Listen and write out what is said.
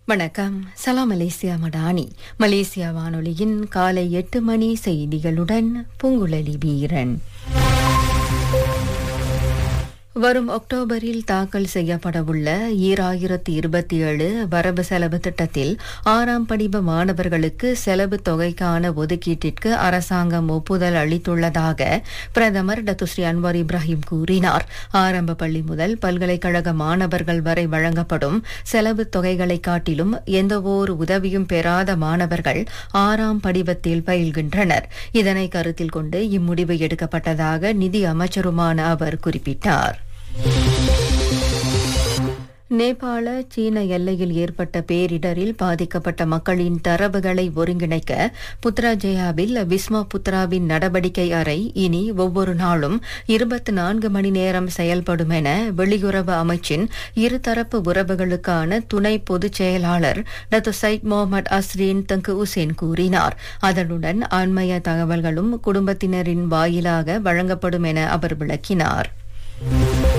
வணக்கம் சலாம் Malaysia Madani Malaysia வானொலியின் காலை எட்டு மணி செய்திகளுடன் பூங்குழலி வீரன் வரும் அக்டோபரில் தாக்கல் செய்யப்படவுள்ள ஈராயிரத்தி இருபத்தி ஏழு வரவு செலவு திட்டத்தில் ஆறாம் படிவ மாணவர்களுக்கு செலவு தொகைக்கான ஒதுக்கீட்டிற்கு அரசாங்கம் ஒப்புதல் அளித்துள்ளதாக பிரதமர் டத்துஸ்ரீ அன்வார் இப்ராஹிம் கூறினார் ஆரம்ப பள்ளி முதல் பல்கலைக்கழக மாணவர்கள் வரை வழங்கப்படும் செலவு தொகைகளை காட்டிலும் எந்தவோர் உதவியும் பெறாத மாணவர்கள் ஆறாம் படிவத்தில் பயில்கின்றனர் இதனை கருத்தில் கொண்டு இம்முடிவு எடுக்கப்பட்டதாக நிதி அமைச்சருமான அவர் குறிப்பிட்டார் நேபாள சீன எல்லையில் ஏற்பட்ட பேரிடரில் பாதிக்கப்பட்ட மக்களின் தரவுகளை ஒருங்கிணைக்க புத்ராஜயாவில் விஸ்மா புத்ராவின் நடவடிக்கை அறை இனி ஒவ்வொரு நாளும் இருபத்தி நான்கு மணி நேரம் செயல்படும் என வெளியுறவு அமைச்சின் இருதரப்பு உறவுகளுக்கான துணை பொதுச் செயலாளர் டத்து சைட் முகமது அஸ்ரீன் தங்கு உசேன் கூறினார் அதனுடன் ஆன்மீக தகவல்களும் குடும்பத்தினரின் வாயிலாக வழங்கப்படும் என அவர் விளக்கினார்